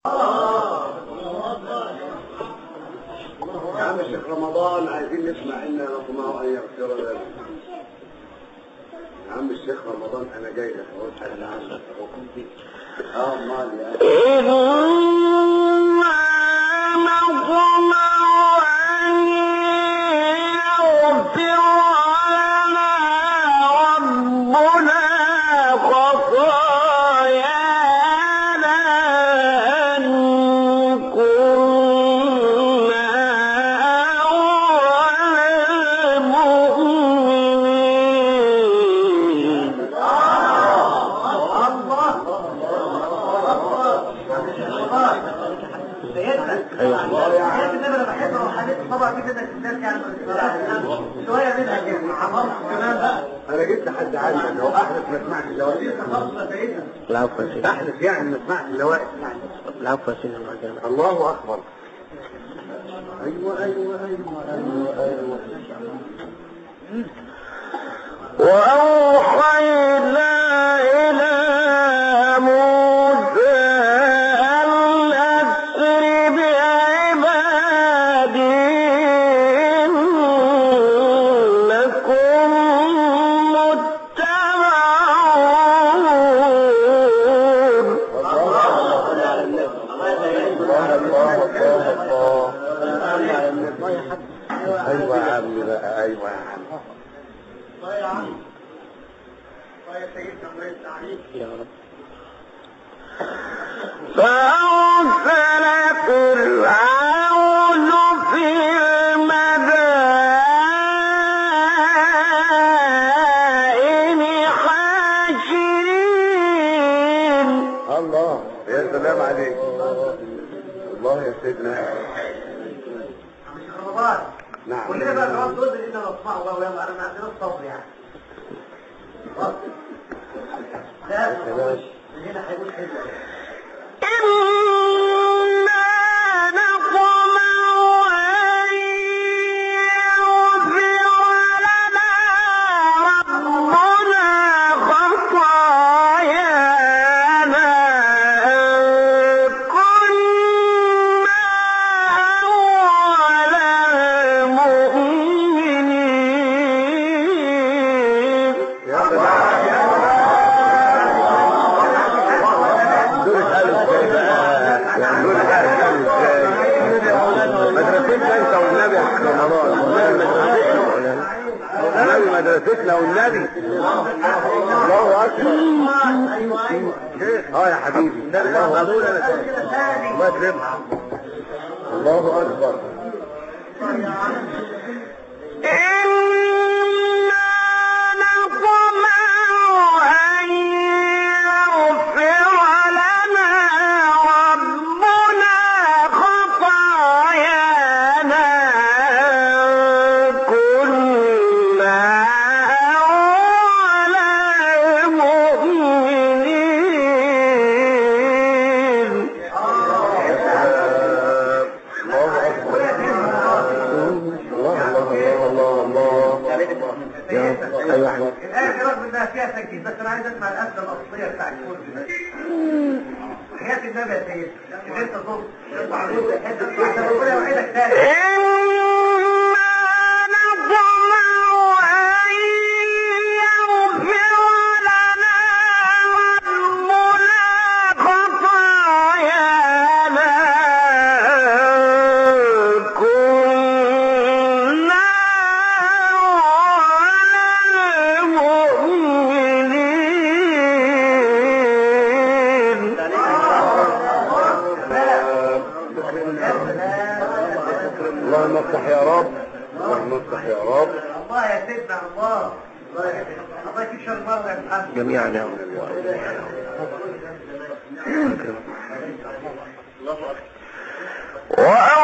يا عم الشيخ رمضان عايزين نسمع إنا نطمع أن يغفر لنا يا عم الشيخ رمضان أنا جاي لك أقول حاجة عنك اه امال يا انا جبت حد عندك لو احلف ما اسمعش اللوائح العفو يا سيدي احلف يعني ما اسمعش اللوائح العفو يا سيدي الله يكرمك. الله اكبر ايوه ايوه ايوه ايوه ايوه وأوحينا إلى موسى أن أسر بعبادي إنكم متبعون ايوه يا عم بقى ايوه يا عم يا رب فأرسل فرعون في المدائن حاشرين الله يا سلام عليك الله يا سيدنا نعم كلنا بقى خلاص دول اللي احنا نسمعه بقى ويلا انا ما عندناش صبر يعني لا سلام. هنا هيقول حلو إنا نطمع أن يغفر لنا ربنا خطايانا أن كنا أول المؤمنين يا دول اتقالوا ازاي بقى؟ يعني دول اتقالوا ازاي؟ مدرستنا انت والنبي يا شيخ رمضان والنبي مدرستنا والنبي الله اكبر اه يا حبيبي الله اكبر الله يكرمك الله اكبر إنا نطمع أن يغفر لنا ربنا خطايانا كنا أول المؤمنين الله اكبر الله الله الله الله ايوه احمد الآية دي رغم إنها فيها تجديد بس أنا عايز أسمع الأسئلة الأصلية بتاع الكل ده. حياة النبي يا سيدي اللي أنت تقول تطلع جزء حتة واحدة ربنا يوعدك تاني إنا نطمع أن يغفر لنا ربنا خطايانا كنا أول المؤمنين اللهم افتح يا رب اللهم افتح يا رب الله يا سيدنا الله الله يا سيدنا الله يكفي شر مرة يا محمد جميعا يا رب وأ